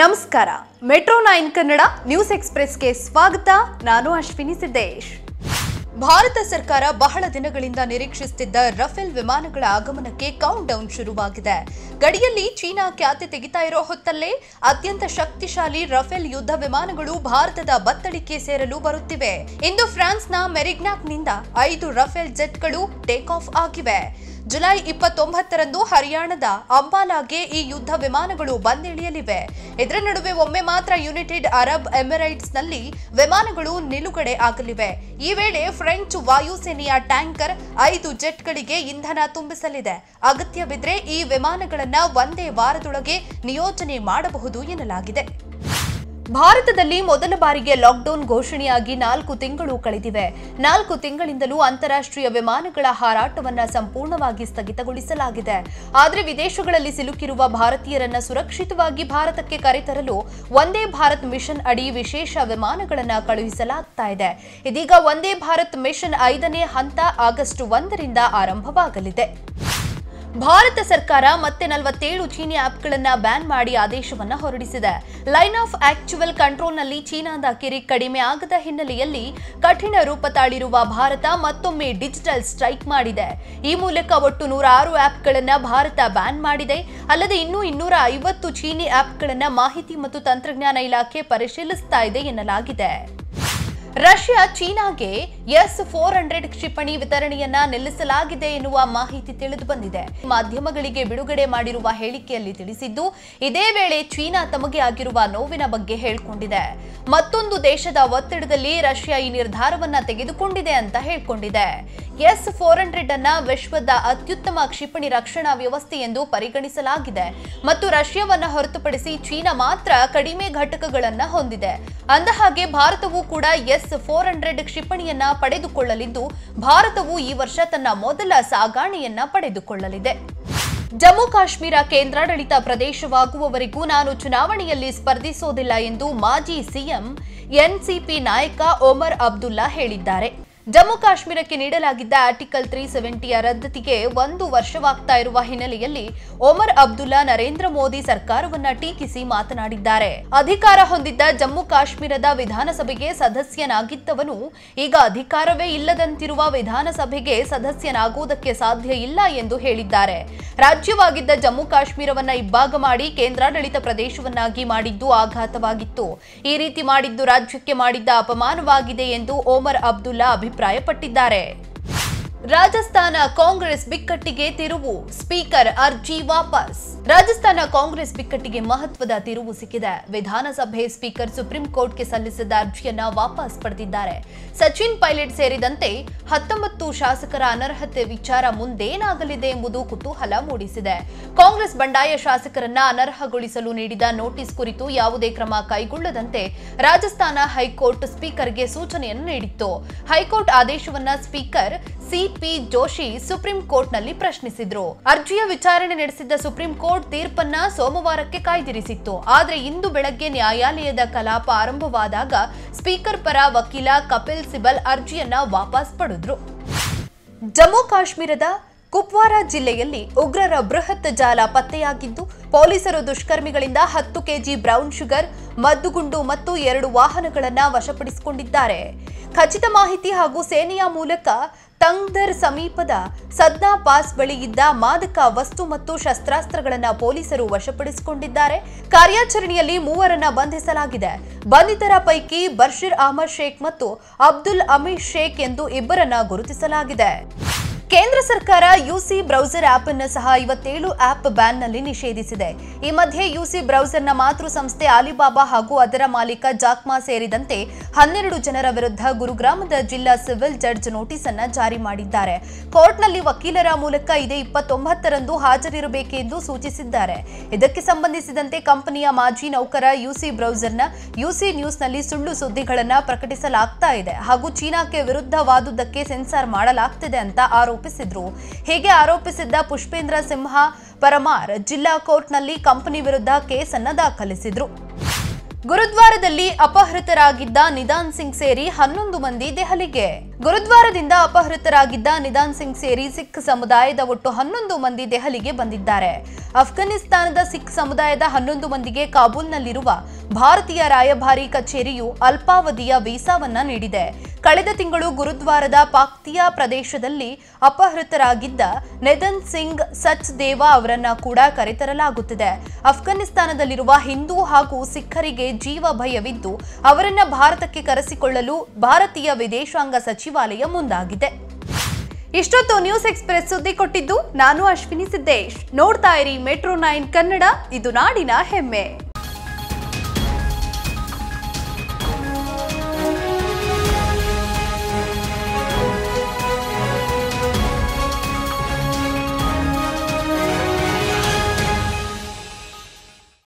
ನಮಸ್ಕಾರ metro nine Kannada news ಎಕ್ಸ್ಪ್ರೆಸ್ಗೆ ಸ್ವಾಗತ ನಾನು ಅಶ್ವಿನಿ ಸಿದ್ದೇಶ್ ಭಾರತ ಸರ್ಕಾರ ಬಹಳ ದಿನಗಳಿಂದ ನಿರೀಕ್ಷಿಸುತ್ತಿದ್ದ ರಫೇಲ್ ವಿಮಾನಗಳ ಆಗಮನಕ್ಕೆ ಕೌಂಟ್ ಡೌನ್ ಶುರುವಾಗಿದೆ ಗಡಿಯಲ್ಲಿ ಚೀನಾ ಖ್ಯಾತಿ ತೆಗಿತಾ ಇರೋ ಹೊತ್ತಲ್ಲೇ ಅತ್ಯಂತ ಶಕ್ತಿಶಾಲಿ ರಫೇಲ್ ಯುದ್ಧ ವಿಮಾನಗಳು ಭಾರತದ ಬತ್ತಳಿಕೆ ಸೇರಲು ಬರುತ್ತಿವೆ ಇಂದು ಫ್ರಾನ್ಸ್ನ ಮೆರಿಗ್ನಾಕ್ನಿಂದ ಐದು ರಫೇಲ್ ಜೆಟ್ಗಳು ಟೇಕ್ ಆಫ್ ಆಗಿವೆ ಜುಲೈ ಇಪ್ಪತ್ತೊಂಬತ್ತರಂದು ಹರಿಯಾಣದ ಅಂಬಾಲಾಗೆ ಈ ಯುದ್ಧ ವಿಮಾನಗಳು ಬಂದಿಳಿಯಲಿವೆ ಇದರ ನಡುವೆ ಒಮ್ಮೆ ಮಾತ್ರ ಯುನೈಟೆಡ್ ಅರಬ್ ಎಮಿರೇಟ್ಸ್ನಲ್ಲಿ ವಿಮಾನಗಳು ನಿಲುಗಡೆ ಆಗಲಿವೆ ಈ ವೇಳೆ ಫ್ರೆಂಚ್ ವಾಯುಸೇನೆಯ ಟ್ಯಾಂಕರ್ ಐದು ಜೆಟ್ಗಳಿಗೆ ಇಂಧನ ತುಂಬಿಸಲಿದೆ ಅಗತ್ಯವಿದ್ರೆ ಈ ವಿಮಾನಗಳನ್ನ ಒಂದೇ ವಾರದೊಳಗೆ ನಿಯೋಜನೆ ಮಾಡಬಹುದು ಎನ್ನಲಾಗಿದೆ ಭಾರತದಲ್ಲಿ ಮೊದಲ ಬಾರಿಗೆ ಲಾಕ್ಡೌನ್ ಘೋಷಣೆಯಾಗಿ ನಾಲ್ಕು ತಿಂಗಳು ಕಳೆದಿವೆ ನಾಲ್ಕು ತಿಂಗಳಿಂದಲೂ ಅಂತಾರಾಷ್ಟ್ರೀಯ ವಿಮಾನಗಳ ಹಾರಾಟವನ್ನ ಸಂಪೂರ್ಣವಾಗಿ ಸ್ಥಗಿತಗೊಳಿಸಲಾಗಿದೆ ಆದರೆ ವಿದೇಶಗಳಲ್ಲಿ ಸಿಲುಕಿರುವ ಭಾರತೀಯರನ್ನ ಸುರಕ್ಷಿತವಾಗಿ ಭಾರತಕ್ಕೆ ಕರೆತರಲು ಒಂದೇ ಭಾರತ್ ಮಿಷನ್ ಅಡಿ ವಿಶೇಷ ವಿಮಾನಗಳನ್ನು ಕಳುಹಿಸಲಾಗ್ತಾ ಇದೆ ಇದೀಗ ಒಂದೇ ಭಾರತ್ ಮಿಷನ್ ಐದನೇ ಹಂತ ಆಗಸ್ಟ್ ಒಂದರಿಂದ ಆರಂಭವಾಗಲಿದೆ ಭಾರತ ಸರ್ಕಾರ ಮತ್ತೆ ನಲವತ್ತೇಳು ಚೀನಿ ಆಪ್ಗಳನ್ನ ಬ್ಯಾನ್ ಮಾಡಿ ಆದೇಶವನ್ನ ಹೊರಡಿಸಿದೆ ಲೈನ್ ಆಫ್ ಆಕ್ಚುವಲ್ ಕಂಟ್ರೋಲ್ನಲ್ಲಿ ಚೀನಾದ ಕಿರಿ ಕಡಿಮೆ ಆಗದ ಹಿನ್ನೆಲೆಯಲ್ಲಿ ಕಠಿಣ ರೂಪ ತಾಳಿರುವ ಭಾರತ ಮತ್ತೊಮ್ಮೆ ಡಿಜಿಟಲ್ ಸ್ಟ್ರೈಕ್ ಮಾಡಿದೆ ಈ ಮೂಲಕ ಒಟ್ಟು ನೂರ ಆರು ಆಪ್ಗಳನ್ನ ಭಾರತ ಬ್ಯಾನ್ ಮಾಡಿದೆ ಅಲ್ಲದೆ ಇನ್ನೂ ಇನ್ನೂರ ಐವತ್ತು ಚೀನಿ ಆಪ್ಗಳನ್ನ ಮಾಹಿತಿ ಮತ್ತು ತಂತ್ರಜ್ಞಾನ ಇಲಾಖೆ ಪರಿಶೀಲಿಸ್ತಾ ಇದೆ ಎನ್ನಲಾಗಿದೆ ರಷ್ಯಾ ಚೀನಾಗೆ ಎಸ್ ಫೋರ್ ಹಂಡ್ರೆಡ್ ಕ್ಷಿಪಣಿ ವಿತರಣೆಯನ್ನ ನಿಲ್ಲಿಸಲಾಗಿದೆ ಎನ್ನುವ ಮಾಹಿತಿ ತಿಳಿದು ಬಂದಿದೆ ಮಾಧ್ಯಮಗಳಿಗೆ ಬಿಡುಗಡೆ ಮಾಡಿರುವ ಹೇಳಿಕೆಯಲ್ಲಿ ತಿಳಿಸಿದ್ದು ಇದೇ ವೇಳೆ ಚೀನಾ ತಮಗೆ ಆಗಿರುವ ನೋವಿನ ಬಗ್ಗೆ ಹೇಳಿಕೊಂಡಿದೆ ಮತ್ತೊಂದು ದೇಶದ ಒತ್ತಡದಲ್ಲಿ ರಷ್ಯಾ ಈ ನಿರ್ಧಾರವನ್ನ ತೆಗೆದುಕೊಂಡಿದೆ ಅಂತ ಹೇಳಿಕೊಂಡಿದೆ ಎಸ್ ಫೋರ್ ಹಂಡ್ರೆಡ್ ಅನ್ನ ವಿಶ್ವದ ಅತ್ಯುತ್ತಮ ಕ್ಷಿಪಣಿ ರಕ್ಷಣಾ ವ್ಯವಸ್ಥೆ ಎಂದು ಪರಿಗಣಿಸಲಾಗಿದೆ ಮತ್ತು ರಷ್ಯಾವನ್ನ ಹೊರತುಪಡಿಸಿ ಚೀನಾ ಮಾತ್ರ ಕಡಿಮೆ ಘಟಕಗಳನ್ನ ಹೊಂದಿದೆ ಅಂದಹಾಗೆ ಭಾರತವು ಕೂಡ ಎಸ್ ಫೋರ್ ಹಂಡ್ರೆಡ್ ಕ್ಷಿಪಣಿಯನ್ನ ಪಡೆದುಕೊಳ್ಳಲಿದ್ದು ಭಾರತವು ಈ ವರ್ಷ ತನ್ನ ಮೊದಲ ಸಾಗಾಣೆಯನ್ನ ಪಡೆದುಕೊಳ್ಳಲಿದೆ ಜಮ್ಮು ಕಾಶ್ಮೀರ ಕೇಂದ್ರಾಡಳಿತ ಪ್ರದೇಶವಾಗುವವರೆಗೂ ನಾನು ಚುನಾವಣೆಯಲ್ಲಿ ಸ್ಪರ್ಧಿಸೋದಿಲ್ಲ ಎಂದು ಮಾಜಿ ಸಿಎಂ ಎನ್ಸಿಪಿ ನಾಯಕ ಒಮರ್ ಅಬ್ದುಲ್ಲಾ ಹೇಳಿದ್ದಾರೆ ಜಮ್ಮು ಕಾಶ್ಮೀರಕ್ಕೆ ನೀಡಲಾಗಿದ್ದ ಆರ್ಟಿಕಲ್ ತ್ರೀ ಸೆವೆಂಟಿಯ ರದ್ದತಿಗೆ ಒಂದು ವರ್ಷವಾಗ್ತಾ ಇರುವ ಹಿನ್ನೆಲೆಯಲ್ಲಿ ಒಮರ್ ಅಬ್ದುಲ್ಲಾ ನರೇಂದ್ರ ಮೋದಿ ಸರ್ಕಾರವನ್ನ ಟೀಕಿಸಿ ಮಾತನಾಡಿದ್ದಾರೆ ಅಧಿಕಾರ ಹೊಂದಿದ್ದ ಜಮ್ಮು ಕಾಶ್ಮೀರದ ವಿಧಾನಸಭೆಗೆ ಸದಸ್ಯನಾಗಿದ್ದವನು ಈಗ ಅಧಿಕಾರವೇ ಇಲ್ಲದಂತಿರುವ ವಿಧಾನಸಭೆಗೆ ಸದಸ್ಯನಾಗುವುದಕ್ಕೆ ಸಾಧ್ಯ ಇಲ್ಲ ಎಂದು ಹೇಳಿದ್ದಾರೆ ರಾಜ್ಯವಾಗಿದ್ದ ಜಮ್ಮು ಕಾಶ್ಮೀರವನ್ನ ಇಬ್ಬಾಗ ಮಾಡಿ ಕೇಂದ್ರಾಡಳಿತ ಪ್ರದೇಶವನ್ನಾಗಿ ಮಾಡಿದ್ದು ಆಘಾತವಾಗಿತ್ತು ಈ ರೀತಿ ಮಾಡಿದ್ದು ರಾಜ್ಯಕ್ಕೆ ಮಾಡಿದ್ದ ಅಪಮಾನವಾಗಿದೆ ಎಂದು ಓಮರ್ ಅಬ್ದುಲ್ಲಾ ಅಭಿಪ್ರಾಯಪಟ್ಟಿದ್ದಾರೆ ರಾಜಸ್ಥಾನ ಕಾಂಗ್ರೆಸ್ ಬಿಕ್ಕಟ್ಟಿಗೆ ತಿರುವು ಸ್ಪೀಕರ್ ಅರ್ಜಿ ವಾಪಸ್ ರಾಜಸ್ಥಾನ ಕಾಂಗ್ರೆಸ್ ಬಿಕ್ಕಟ್ಟಿಗೆ ಮಹತ್ವದ ತಿರುವು ಸಿಕ್ಕಿದೆ ವಿಧಾನಸಭೆ ಸ್ಪೀಕರ್ ಸುಪ್ರೀಂ ಕೋರ್ಟ್ಗೆ ಸಲ್ಲಿಸಿದ್ದ ಅರ್ಜಿಯನ್ನ ವಾಪಸ್ ಪಡೆದಿದ್ದಾರೆ ಸಚಿನ್ ಪೈಲಟ್ ಸೇರಿದಂತೆ ಹತ್ತೊಂಬತ್ತು ಶಾಸಕರ ಅನರ್ಹತೆ ವಿಚಾರ ಮುಂದೇನಾಗಲಿದೆ ಎಂಬುದು ಕುತೂಹಲ ಮೂಡಿಸಿದೆ ಕಾಂಗ್ರೆಸ್ ಬಂಡಾಯ ಶಾಸಕರನ್ನ ಅನರ್ಹಗೊಳಿಸಲು ನೀಡಿದ ನೋಟಿಸ್ ಕುರಿತು ಯಾವುದೇ ಕ್ರಮ ಕೈಗೊಳ್ಳದಂತೆ ರಾಜಸ್ಥಾನ ಹೈಕೋರ್ಟ್ ಸ್ಪೀಕರ್ಗೆ ಸೂಚನೆಯನ್ನು ನೀಡಿತ್ತು ಹೈಕೋರ್ಟ್ ಆದೇಶವನ್ನ ಸ್ಪೀಕರ್ ಸಿಪಿ ಜೋಶಿ ಸುಪ್ರೀಂ ಕೋರ್ಟ್ನಲ್ಲಿ ಪ್ರಶ್ನಿಸಿದ್ರು ಅರ್ಜಿಯ ವಿಚಾರಣೆ ನಡೆಸಿದ್ದ ಸುಪ್ರೀಂ ಕೋರ್ಟ್ ತೀರ್ಪನ್ನ ಸೋಮವಾರಕ್ಕೆ ಕಾಯ್ದಿರಿಸಿತ್ತು ಆದ್ರೆ ಇಂದು ಬೆಳಗ್ಗೆ ನ್ಯಾಯಾಲಯದ ಕಲಾಪ ಆರಂಭವಾದಾಗ ಸ್ಪೀಕರ್ ಪರ ವಕೀಲ ಕಪಿಲ್ ಸಿಬಲ್ ಅರ್ಜಿಯನ್ನ ವಾಪಸ್ ಪಡೆದ್ರು ಜಮ್ಮು ಕಾಶ್ಮೀರದ ಕುಪ್ವಾರ ಜಿಲ್ಲೆಯಲ್ಲಿ ಉಗ್ರರ ಬೃಹತ್ ಜಾಲ ಪತ್ತೆಯಾಗಿದ್ದು ಪೊಲೀಸರು ದುಷ್ಕರ್ಮಿಗಳಿಂದ ಹತ್ತು ಕೆಜಿ ಬ್ರೌನ್ ಶುಗರ್ ಮದ್ದುಗುಂಡು ಮತ್ತು ಎರಡು ವಾಹನಗಳನ್ನು ವಶಪಡಿಸಿಕೊಂಡಿದ್ದಾರೆ ಖಚಿತ ಮಾಹಿತಿ ಹಾಗೂ ಸೇನೆಯ ಮೂಲಕ ತಂಗ್ದರ್ ಸಮೀಪದ ಸದ್ನಾ ಪಾಸ್ ಬಳಿ ಇದ್ದ ಮಾದಕ ವಸ್ತು ಮತ್ತು ಶಸ್ತ್ರಾಸ್ತ್ರಗಳನ್ನು ಪೊಲೀಸರು ವಶಪಡಿಸಿಕೊಂಡಿದ್ದಾರೆ ಕಾರ್ಯಾಚರಣೆಯಲ್ಲಿ ಮೂವರನ್ನ ಬಂಧಿಸಲಾಗಿದೆ ಬಂಧಿತರ ಪೈಕಿ ಬರ್ಷೀರ್ ಅಹಮದ್ ಶೇಖ್ ಮತ್ತು ಅಬ್ದುಲ್ ಅಮೀರ್ ಶೇಖ್ ಎಂದು ಇಬ್ಬರನ್ನ ಗುರುತಿಸಲಾಗಿದೆ ಕೇಂದ್ರ ಸರ್ಕಾರ ಯುಸಿ ಬ್ರೌಸರ್ ಆಪ್ ಅನ್ನು ಸಹ ಐವತ್ತೇಳು ಆಪ್ ಬ್ಯಾನ್ನಲ್ಲಿ ನಿಷೇಧಿಸಿದೆ ಈ ಮಧ್ಯೆ ಯುಸಿ ಬ್ರೌಸರ್ನ ಮಾತೃ ಸಂಸ್ಥೆ ಅಲಿಬಾಬಾ ಹಾಗೂ ಅದರ ಮಾಲೀಕ ಜಾಕ್ಮಾ ಸೇರಿದಂತೆ ಹನ್ನೆರಡು ಜನರ ವಿರುದ್ಧ ಗುರುಗ್ರಾಮದ ಜಿಲ್ಲಾ ಸಿವಿಲ್ ಜಡ್ಜ್ ನೋಟಿಸ್ ಅನ್ನ ಜಾರಿ ಮಾಡಿದ್ದಾರೆ ಕೋರ್ಟ್ನಲ್ಲಿ ವಕೀಲರ ಮೂಲಕ ಇದೇ ಇಪ್ಪತ್ತೊಂಬತ್ತರಂದು ಹಾಜರಿರಬೇಕೆಂದು ಸೂಚಿಸಿದ್ದಾರೆ ಇದಕ್ಕೆ ಸಂಬಂಧಿಸಿದಂತೆ ಕಂಪನಿಯ ಮಾಜಿ ನೌಕರ ಯುಸಿ ಬ್ರೌಸರ್ನ ಯುಸಿ ನ್ಯೂಸ್ನಲ್ಲಿ ಸುಳ್ಳು ಸುದ್ದಿಗಳನ್ನು ಪ್ರಕಟಿಸಲಾಗ್ತಾ ಇದೆ ಹಾಗೂ ಚೀನಾಕ್ಕೆ ವಿರುದ್ಧವಾದುದಕ್ಕೆ ಸೆನ್ಸಾರ್ ಮಾಡಲಾಗ್ತಿದೆ ಅಂತ ಆರೋಪಿಸಿದ್ರು ಹೀಗೆ ಆರೋಪಿಸಿದ್ದ ಪುಷ್ಪೇಂದ್ರ ಸಿಂಹ ಪರಮಾರ್ ಜಿಲ್ಲಾ ಕೋರ್ಟ್ನಲ್ಲಿ ಕಂಪನಿ ವಿರುದ್ಧ ಕೇಸನ್ನ ದಾಖಲಿಸಿದ್ರು ಗುರುದ್ವಾರದಲ್ಲಿ ಅಪಹೃತರಾಗಿದ್ದ ನಿದಾನ್ ಸಿಂಗ್ ಸೇರಿ ಹನ್ನೊಂದು ಮಂದಿ ದೆಹಲಿಗೆ ಗುರುದ್ವಾರದಿಂದ ಅಪಹೃತರಾಗಿದ್ದ ನಿದಾನ್ ಸಿಂಗ್ ಸೇರಿ ಸಿಖ್ ಸಮುದಾಯದ ಒಟ್ಟು ಹನ್ನೊಂದು ಮಂದಿ ದೆಹಲಿಗೆ ಬಂದಿದ್ದಾರೆ ಅಫ್ಘಾನಿಸ್ತಾನದ ಸಿಖ್ ಸಮುದಾಯದ ಹನ್ನೊಂದು ಮಂದಿಗೆ ಕಾಬೂಲ್ನಲ್ಲಿರುವ ಭಾರತೀಯ ರಾಯಭಾರಿ ಕಚೇರಿಯು ಅಲ್ಪಾವಧಿಯ ವೀಸಾವನ್ನ ನೀಡಿದೆ ಕಳೆದ ತಿಂಗಳು ಗುರುದ್ವಾರದ ಪಾಕ್ತಿಯಾ ಪ್ರದೇಶದಲ್ಲಿ ಅಪಹೃತರಾಗಿದ್ದ ನೆದನ್ ಸಿಂಗ್ ಸಚ್ ದೇವಾ ಅವರನ್ನ ಕೂಡ ಕರೆತರಲಾಗುತ್ತಿದೆ ಅಫ್ಘಾನಿಸ್ತಾನದಲ್ಲಿರುವ ಹಿಂದೂ ಹಾಗೂ ಸಿಖ್ಖರಿಗೆ ಜೀವ ಭಯವಿದ್ದು ಅವರನ್ನ ಭಾರತಕ್ಕೆ ಕರೆಸಿಕೊಳ್ಳಲು ಭಾರತೀಯ ವಿದೇಶಾಂಗ ಸಚಿವಾಲಯ ಮುಂದಾಗಿದೆ ಇಷ್ಟೊತ್ತು ನ್ಯೂಸ್ ಎಕ್ಸ್ಪ್ರೆಸ್ ಸುದ್ದಿ ಕೊಟ್ಟಿದ್ದು ನಾನು ಅಶ್ವಿನಿ ಸಿದ್ದೇಶ್ ನೋಡ್ತಾ ಇರಿ ಮೆಟ್ರೋ ನೈನ್ ಕನ್ನಡ ಇದು ನಾಡಿನ ಹೆಮ್ಮೆ